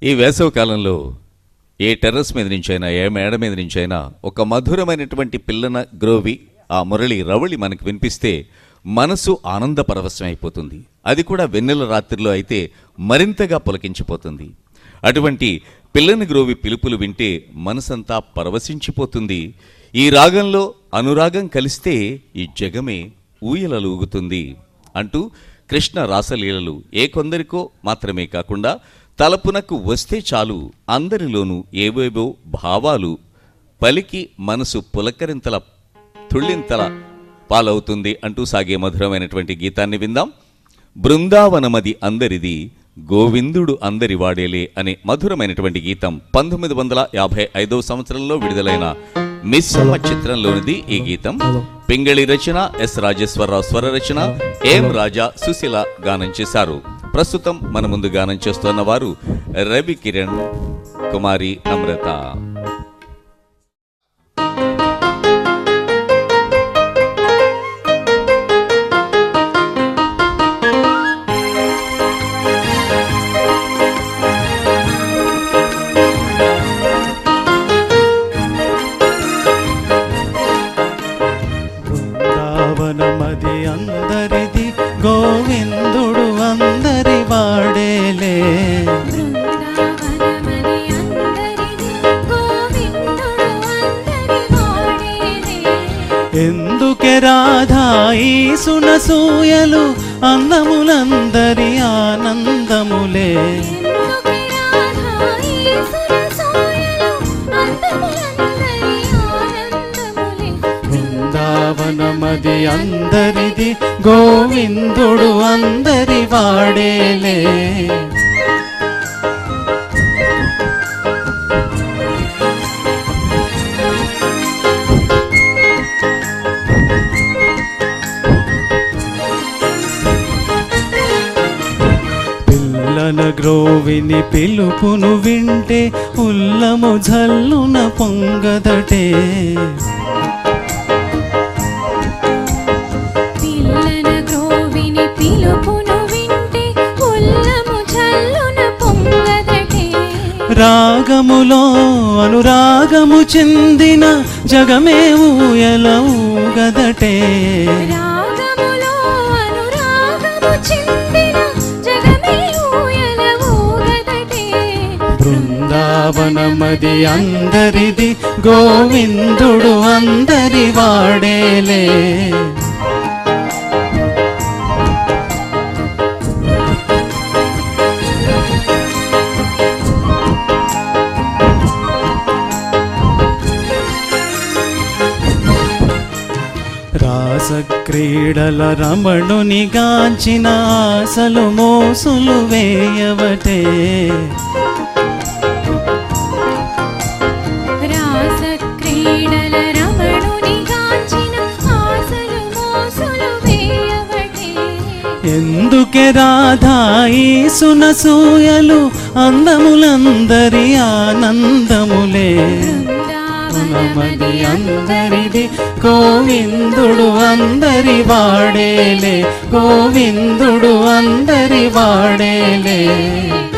ఈ వేసవి కాలంలో ఏ టెర్రస్ మీద నుంచైనా ఏ మేడ మీద నుంచైనా ఒక మధురమైనటువంటి పిల్లన గ్రోవి ఆ మురళి రవళి మనకు వినిపిస్తే మనసు ఆనంద పరవశమైపోతుంది అది కూడా వెన్నెల రాత్రిలో అయితే మరింతగా పులకించిపోతుంది అటువంటి పిల్లని గ్రోవి పిలుపులు వింటే మనసంతా పరవశించిపోతుంది ఈ రాగంలో అనురాగం కలిస్తే ఈ జగమే ఊయలలూగుతుంది అంటూ కృష్ణ రాసలీలలు ఏ కొందరికో మాత్రమే కాకుండా తలపునకు వస్తే చాలు అందరిలోనూ ఏవేవో భావాలు పలికి మనసు పులకరింతల తుళ్ళింతల పాలవుతుంది అంటూ సాగే మధురమైనటువంటి గీతాన్ని విందాం బృందావనమది అందరిది గోవిందుడు అందరి వాడేలే అనే మధురమైనటువంటి గీతం పంతొమ్మిది వందల యాభై ఐదవ సంవత్సరంలో విడుదలైన మిస్సమ్మ చిత్రంలోనిది ఈ గీతం పింగళి రచన ఎస్ రాజేశ్వరరావు స్వర రచన ఎం రాజా సుశీల గానం చేశారు ప్రస్తుతం మన ముందు గానం చేస్తున్న వారు రవి కిరణ్ కుమారి నమ్రత బృందావనమది అందరిది గోవిందుడు అందరి వాడేలే బృందావనమది అందరిది గోవిందుడు అందరి వాడేలే ఎందుకే రాధా ఈ సునసూయలు అందములందరి ఆనందములే ఎందుకే రాధా ఈ సురసోయలు అందములందరి ఆనందములే బృందావనమది అందరిది గోవిందుడు అందరి వాడేలే పిల్లన గ్రోవిని పిలుపును వింటే ఉల్లము జల్లున పొంగదటే పిల్లన గ్రోవిని పిలుపును వింటే ఉల్లము చల్లున పొంగదటే రాగములో అనురాగము చెందిన జగమే ఊయల ఊగదటే రాగములో అనురాగము చిందిన జగమే ఊయల ఊగదటే బృందావనమది అందరిది గోవిందుడు అందరి వాడేలే రాస క్రీడల రమణుని గాంచిన ఆశలు మోసులు వేయవటే రాస క్రీడల రమణుని గాంచిన ఆశలు మోసులు వేయవటే ఎందుకే రాధా ఈ సునసూయలు అందములందరి ఆనందములే నమది అందరిది గోవిందుడు అందరి వాడేలే గోవిందుడు అందరి వాడేలే